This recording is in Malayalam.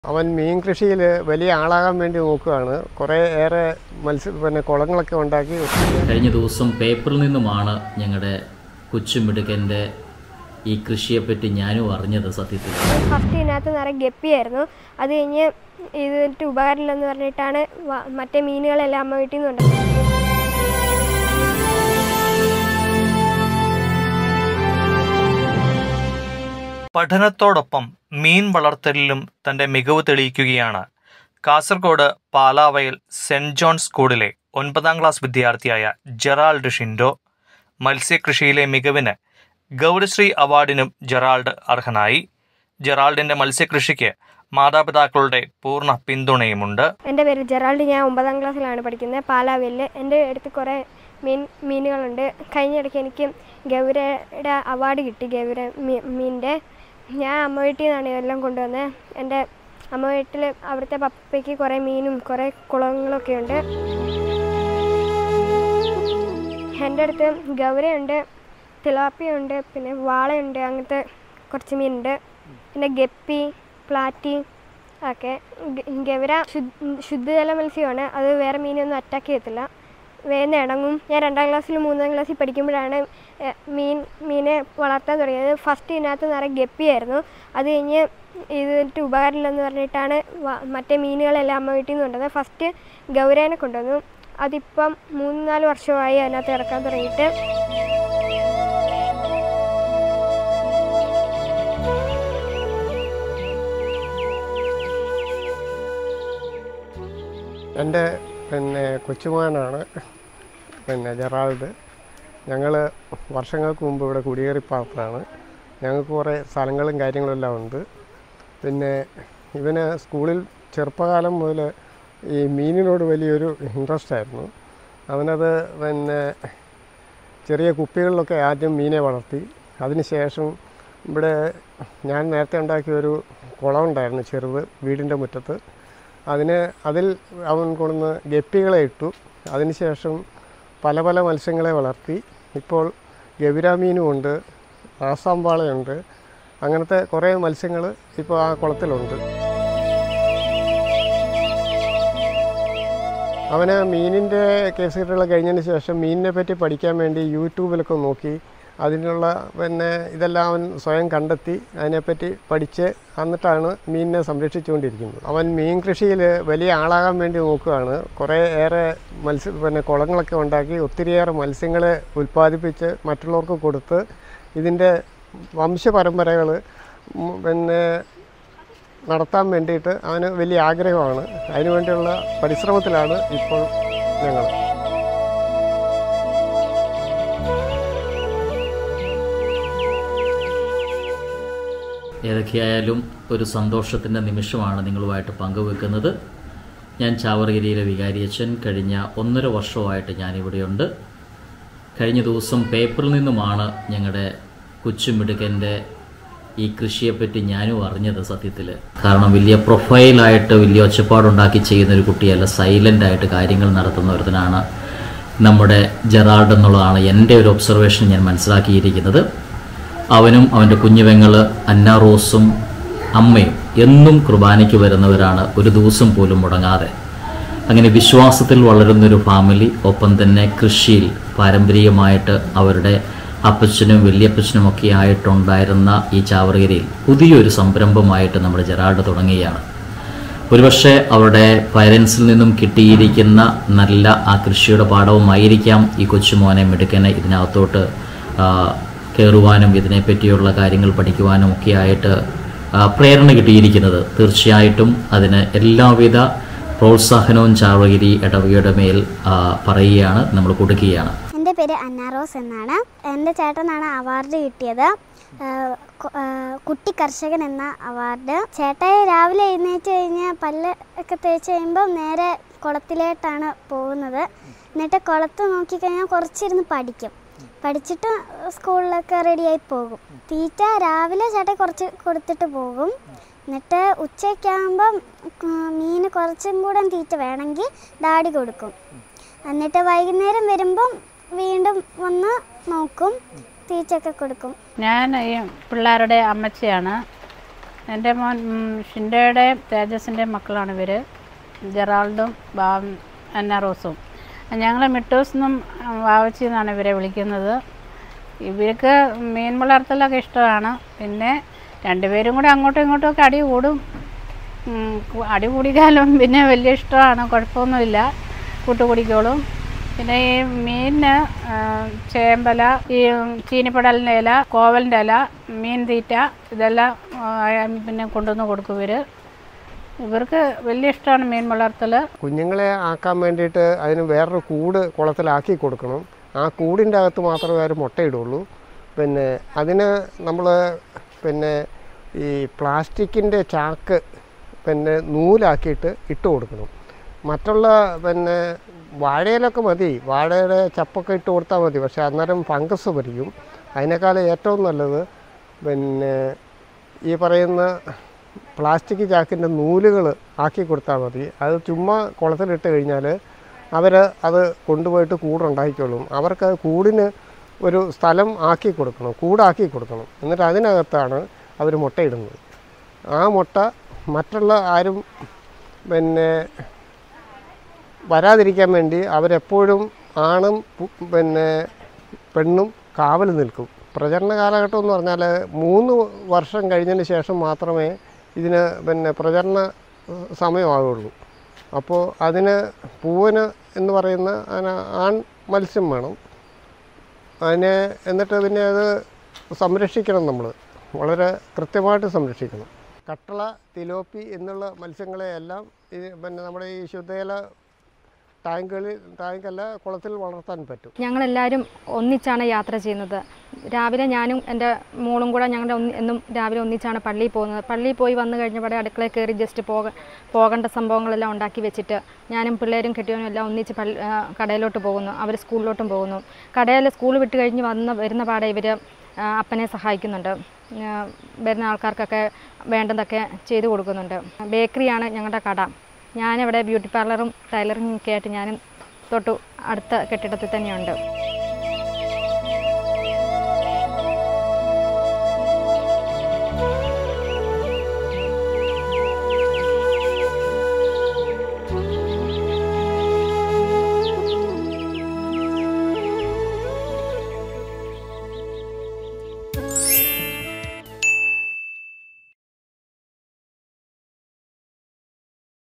അവൻ മീൻ കൃഷിയിൽ വലിയ ആളാകാൻ വേണ്ടി നോക്കുകയാണ് കുറേ ഏറെ മത്സ്യ പിന്നെ കുളങ്ങളൊക്കെ ഉണ്ടാക്കി ഒത്തിരി കഴിഞ്ഞ ദിവസം പേപ്പറിൽ നിന്നുമാണ് ഞങ്ങളുടെ കൊച്ചുമിടുക്കൻ്റെ ഈ കൃഷിയെപ്പറ്റി ഞാനും അറിഞ്ഞത് സത്യത്തിൽ ഫസ്റ്റ് ഇതിനകത്ത് നിറയെ ഗപ്പിയായിരുന്നു അത് കഴിഞ്ഞ് ഇതിട്ട് ഉപകാരമില്ലെന്ന് പറഞ്ഞിട്ടാണ് വ- മറ്റേ മീനുകളെല്ലാം അമ്മ വീട്ടിൽ നിന്നുണ്ട് പഠനത്തോടൊപ്പം മീൻ വളർത്തലിലും തന്റെ മികവ് തെളിയിക്കുകയാണ് കാസർഗോഡ് പാലാവയൽ സെന്റ് ജോൺ സ്കൂളിലെ ഒൻപതാം ക്ലാസ് വിദ്യാർത്ഥിയായ ജെറാൾഡ് ഷിൻഡോ മത്സ്യകൃഷിയിലെ മികവിന് ഗൗരശ്രീ അവാർഡിനും ജെറാൾഡ് അർഹനായി ജെറാൾഡിന്റെ മത്സ്യകൃഷിക്ക് മാതാപിതാക്കളുടെ പൂർണ്ണ പിന്തുണയുമുണ്ട് എൻ്റെ പേര് ജെറാൾഡ് ഞാൻ ഒമ്പതാം ക്ലാസ്സിലാണ് പഠിക്കുന്നത് പാലാവില് എൻ്റെ അടുത്ത് കുറേ മീൻ മീനുകളുണ്ട് കഴിഞ്ഞ ഇടയ്ക്ക് എനിക്ക് ഗൗരയുടെ അവാർഡ് കിട്ടി ഗൗര മീ- മീനിൻ്റെ ഞാൻ അമ്മ വീട്ടിൽ നിന്നാണ് ഇതെല്ലാം കൊണ്ടുവന്നത് എൻ്റെ അമ്മ വീട്ടിൽ അവിടുത്തെ പപ്പയ്ക്ക് കുറേ മീനും കുറേ കുളങ്ങളൊക്കെ ഉണ്ട് എൻ്റെ അടുത്ത് ഗൗരയുണ്ട് തിലാപ്പിയുണ്ട് പിന്നെ വാളയുണ്ട് അങ്ങനത്തെ കുറച്ച് മീനുണ്ട് പിന്നെ ഗപ്പി പ്ലാറ്റി ഒക്കെ ഗ- ഗൗര ശുദ്ധ ശുദ്ധജല മത്സ്യമാണ് അത് വേറെ മീനൊന്നും അറ്റാക്ക് ചെയ്യത്തില്ല വേഗം ഇണങ്ങും ഞാൻ രണ്ടാം ക്ലാസ്സിൽ മൂന്നാം ക്ലാസ്സിൽ പഠിക്കുമ്പോഴാണ് എ, മീൻ മീനെ വളർത്താൻ തുടങ്ങിയത് ഫസ്റ്റ് ഇതിനകത്ത് നിറയെ ഗപ്പിയായിരുന്നു അത് കഴിഞ്ഞ് ഇതിട്ട് ഉപകാരമില്ലെന്ന് പറഞ്ഞിട്ടാണ് വ- മറ്റേ മീനുകളെല്ലാം അമ്മ വീട്ടിൽ നിന്ന് കൊണ്ടുവന്നത് ഫസ്റ്റ് ഗൗരേനെ കൊണ്ടുവന്നു അതിപ്പം മൂന്ന് നാല് വർഷമായി അതിനകത്ത് ഇറക്കാൻ തുടങ്ങിയിട്ട് എൻ്റെ പിന്നെ കൊച്ചുമകനാണ് പിന്നെ ജെറാൾഡ് ഞങ്ങൾ വർഷങ്ങൾക്ക് മുമ്പ് ഇവിടെ കുടിയേറി പാർത്തതാണ് ഞങ്ങൾക്ക് കുറേ സ്ഥലങ്ങളും കാര്യങ്ങളും എല്ലാം ഉണ്ട് പിന്നെ ഇവന് സ്കൂളിൽ ചെറുപ്പകാലം മുതൽ ഈ മീനിനോട് വലിയൊരു ഇൻട്രസ്റ്റ് ആയിരുന്നു അവനത് പിന്നെ ചെറിയ കുപ്പികളിലൊക്കെ ആദ്യം മീനെ വളർത്തി അതിനുശേഷം ഇവിടെ ഞാൻ നേരത്തെ ഉണ്ടാക്കിയ ഒരു കുളം ഉണ്ടായിരുന്നു ചെറുത് വീടിൻ്റെ മുറ്റത്ത് അതിന് അതിൽ അവൻ കൊണ്ടുവന്ന് ഗപ്പികളെ ഇട്ടു അതിനുശേഷം പല പല മത്സ്യങ്ങളെ വളർത്തി ഇപ്പോൾ ഗവിരാമീനും ഉണ്ട് ആസാം വാളയുണ്ട് അങ്ങനത്തെ കുറേ മത്സ്യങ്ങൾ ഇപ്പോൾ ആ കുളത്തിലുണ്ട് അവന് മീനിൻ്റെ കേസുകെട്ടുകൾ കഴിഞ്ഞതിന് ശേഷം മീനിനെ പറ്റി പഠിക്കാൻ വേണ്ടി യൂട്യൂബിലൊക്കെ നോക്കി അതിനുള്ള പിന്നെ ഇതെല്ലാം അവൻ സ്വയം കണ്ടെത്തി അതിനെപ്പറ്റി പഠിച്ച് എന്നിട്ടാണ് മീനിനെ സംരക്ഷിച്ചുകൊണ്ടിരിക്കുന്നത് അവൻ മീൻ കൃഷിയിൽ വലിയ ആളാകാൻ വേണ്ടി നോക്കുകയാണ് കുറേ ഏറെ മത്സ്യ പിന്നെ കുളങ്ങളൊക്കെ ഉണ്ടാക്കി ഒത്തിരിയേറെ മത്സ്യങ്ങളെ ഉൽപ്പാദിപ്പിച്ച് മറ്റുള്ളവർക്ക് കൊടുത്ത് ഇതിൻ്റെ വംശപരമ്പരകൾ പിന്നെ നടത്താൻ വേണ്ടിയിട്ട് അവന് വലിയ ആഗ്രഹമാണ് അതിനുവേണ്ടിയുള്ള പരിശ്രമത്തിലാണ് ഇപ്പോൾ ഞങ്ങൾ ഏതൊക്കെയായാലും ഒരു സന്തോഷത്തിൻ്റെ നിമിഷമാണ് നിങ്ങളുമായിട്ട് പങ്കുവെക്കുന്നത് ഞാൻ ചാവറഗിരിയിലെ വികാരിയച്ഛൻ കഴിഞ്ഞ ഒന്നര വർഷമായിട്ട് ഞാനിവിടെയുണ്ട് കഴിഞ്ഞ ദിവസം പേപ്പറിൽ നിന്നുമാണ് ഞങ്ങളുടെ കൊച്ചുമിടുക്കൻ്റെ ഈ കൃഷിയെപ്പറ്റി ഞാനും അറിഞ്ഞത് സത്യത്തിൽ കാരണം വലിയ പ്രൊഫൈലായിട്ട് വലിയ ഒച്ചപ്പാടുണ്ടാക്കി ചെയ്യുന്ന ഒരു കുട്ടിയല്ല സൈലൻ്റ് ആയിട്ട് കാര്യങ്ങൾ നടത്തുന്ന ഒരുത്തനാണ് നമ്മുടെ ജെറാൾഡ് എന്നുള്ളതാണ് എൻ്റെ ഒരു ഒബ്സർവേഷൻ ഞാൻ മനസ്സിലാക്കിയിരിക്കുന്നത് അവനും അവൻ്റെ കുഞ്ഞുപെങ്ങള് അന്ന റോസും അമ്മയും എന്നും കുർബാനയ്ക്ക് വരുന്നവരാണ് ഒരു ദിവസം പോലും മുടങ്ങാതെ അങ്ങനെ വിശ്വാസത്തിൽ വളരുന്നൊരു ഫാമിലി ഒപ്പം തന്നെ കൃഷിയിൽ പാരമ്പര്യമായിട്ട് അവരുടെ അപ്പച്ചനും വലിയപ്പച്ചനും ഒക്കെ ആയിട്ടുണ്ടായിരുന്ന ഈ ചാവറഗിരിയിൽ പുതിയൊരു സംരംഭമായിട്ട് നമ്മുടെ ജെറാഡ് തുടങ്ങുകയാണ് ഒരുപക്ഷെ അവരുടെ പാരൻസിൽ നിന്നും കിട്ടിയിരിക്കുന്ന നല്ല ആ കൃഷിയുടെ പാഠവുമായിരിക്കാം ഈ കൊച്ചുമോനെ മിടുക്കനെ ഇതിനകത്തോട്ട് ആ, കയറുവാനും ഇതിനെപ്പറ്റിയുള്ള കാര്യങ്ങൾ പഠിക്കുവാനും ഒക്കെ ആയിട്ട് ആ, പ്രേരണ കിട്ടിയിരിക്കുന്നത് തീർച്ചയായിട്ടും അതിന് എല്ലാവിധ പ്രോത്സാഹനവും ചാവഗിരി ഇടവകയുടെ മേൽ ആ, പറയുകയാണ് നമ്മൾ കൊടുക്കുകയാണ് എൻ്റെ പേര് അന്നാറോസ് എന്നാണ് എൻ്റെ ചേട്ടനാണ് അവാർഡ് കിട്ടിയത് ആഹ് കു- ആഹ് കുട്ടി കർഷകൻ എന്ന അവാർഡ് ചേട്ടായി രാവിലെ എഴുന്നേറ്റ് കഴിഞ്ഞ് പല്ല് ഒക്കെ തേച്ച് കഴിയുമ്പോൾ നേരെ കുളത്തിലേട്ടാണ് പോകുന്നത് എന്നിട്ട് കുളത്ത് നോക്കിക്കഴിഞ്ഞാൽ കുറച്ചിരുന്ന് പഠിക്കും പഠിച്ചിട്ട് സ്കൂളിലൊക്കെ റെഡിയായി പോകും തീറ്റ രാവിലെ ചേട്ടൻ കുറച്ച് കൊടുത്തിട്ട് പോകും എന്നിട്ട് ഉച്ചയ്ക്കാകുമ്പം മീൻ കുറച്ചും കൂടെ തീറ്റ വേണമെങ്കിൽ ഡാഡി കൊടുക്കും എന്നിട്ട് വൈകുന്നേരം വരുമ്പം വീണ്ടും വന്ന് നോക്കും തീറ്റയൊക്കെ കൊടുക്കും ഞാൻ ഈ പിള്ളേരുടെ അമ്മച്ചിയാണ് എൻ്റെ മോൻ ഉം, ഷിൻഡയുടെ തേജസിൻ്റെ മക്കളാണ് ഇവർ ജെറാൾഡും ബാ അന്ന റോസും ഞങ്ങൾ മിട്ടൂസ് എന്നും വാവച്ചി എന്നാണ് ഇവരെ വിളിക്കുന്നത് ഇവർക്ക് മീൻ വളർത്തലൊക്കെ ഇഷ്ടമാണ് പിന്നെ രണ്ടുപേരും കൂടെ അങ്ങോട്ടും ഇങ്ങോട്ടും ഒക്കെ അടി കൂടും ഉം, കു- അടി കൂടിക്കാലും പിന്നെ വലിയ ഇഷ്ടമാണ് കുഴപ്പമൊന്നുമില്ല കൂട്ടുകൂടിക്കോളും പിന്നെ ഈ മീനിന് ആ, ചേമ്പല ഈ ചീനിപ്പടലിൻ്റെ ഇല കോവലിൻ്റെ ഇല മീൻ തീറ്റ ഇതെല്ലാം ആ, പിന്നെ കൊണ്ടുവന്ന് കൊടുക്കും ഇവർ ഇവർക്ക് വലിയ ഇഷ്ടമാണ് മീൻ വളർത്തൽ കുഞ്ഞുങ്ങളെ ആക്കാൻ വേണ്ടിയിട്ട് അതിന് വേറൊരു കൂട് കുളത്തിലാക്കി കൊടുക്കണം ആ കൂടിൻ്റെ അകത്ത് മാത്രമേ അവർ മുട്ടയിടുള്ളൂ പിന്നെ അതിന് നമ്മൾ പിന്നെ ഈ പ്ലാസ്റ്റിക്കിൻ്റെ ചാക്ക് പിന്നെ നൂലാക്കിയിട്ട് ഇട്ട് കൊടുക്കണം മറ്റുള്ള പിന്നെ വാഴയിലൊക്കെ മതി വാഴയുടെ ചപ്പൊക്കെ ഇട്ട് കൊടുത്താൽ മതി പക്ഷേ അന്നേരം ഫംഗസ് വരിക്കും അതിനേക്കാളും ഏറ്റവും നല്ലത് പിന്നെ ഈ പറയുന്ന പ്ലാസ്റ്റിക് ചാക്കിൻ്റെ നൂലുകൾ ആക്കി കൊടുത്താൽ മതി അത് ചുമ്മാ കുളത്തിലിട്ട് കഴിഞ്ഞാൽ അവർ അത് കൊണ്ടുപോയിട്ട് കൂടുണ്ടാക്കിക്കോളും അവർക്ക് അത് കൂടിന് ഒരു സ്ഥലം ആക്കി കൊടുക്കണം കൂടാക്കി കൊടുക്കണം എന്നിട്ട് അതിനകത്താണ് അവർ മുട്ടയിടുന്നത് ആ മുട്ട മറ്റുള്ള ആരും പിന്നെ വരാതിരിക്കാൻ വേണ്ടി അവരെപ്പോഴും ആണും പു- പിന്നെ പെണ്ണും കാവൽ നിൽക്കും പ്രചരണ കാലഘട്ടം എന്ന് പറഞ്ഞാൽ മൂന്ന് വർഷം കഴിഞ്ഞതിന് ശേഷം മാത്രമേ ഇതിന് പിന്നെ പ്രചരണ ഏഹ്, സമയമാകുള്ളൂ അപ്പോൾ അതിന് പൂവന് എന്ന് പറയുന്ന അതിന് ആൺ മത്സ്യം വേണം അതിനെ എന്നിട്ട് പിന്നെ അത് സംരക്ഷിക്കണം നമ്മൾ വളരെ കൃത്യമായിട്ട് സംരക്ഷിക്കണം കട്ടള തിലോപ്പി എന്നുള്ള മത്സ്യങ്ങളെ എല്ലാം ഇത് പിന്നെ നമ്മുടെ ഈ ശുദ്ധജല ടാങ്കുകളിൽ ടാങ്കല്ല കുളത്തിൽ വളർത്താൻ പറ്റും ഞങ്ങളെല്ലാവരും ഒന്നിച്ചാണ് യാത്ര ചെയ്യുന്നത് രാവിലെ ഞാനും എൻ്റെ മോളും കൂടെ ഞങ്ങളുടെ ഒന്ന് എന്നും രാവിലെ ഒന്നിച്ചാണ് പള്ളിയിൽ പോകുന്നത് പള്ളിയിൽ പോയി വന്നു കഴിഞ്ഞപാടെ അടുക്കളയിൽ കയറി ജസ്റ്റ് പോക പോകേണ്ട സംഭവങ്ങളെല്ലാം ഉണ്ടാക്കി വെച്ചിട്ട് ഞാനും പിള്ളേരും കെട്ടിയവനും എല്ലാം ഒന്നിച്ച് പള്ളി ആ, കടയിലോട്ട് പോകുന്നു അവർ സ്കൂളിലോട്ടും പോകുന്നു കടയിൽ സ്കൂൾ വിട്ട് കഴിഞ്ഞ് വന്ന് വരുന്ന പാടെ ഇവർ അപ്പനെ സഹായിക്കുന്നുണ്ട് ആ, വരുന്ന ആൾക്കാർക്കൊക്കെ വേണ്ടതൊക്കെ ചെയ്തു കൊടുക്കുന്നുണ്ട് ബേക്കറിയാണ് ഞങ്ങളുടെ കട ഞാനിവിടെ ബ്യൂട്ടി പാർലറും ടൈലറിങ്ങും ഒക്കെ ആയിട്ട് ഞാനും തൊട്ടു അടുത്ത കെട്ടിടത്തിൽ തന്നെയുണ്ട്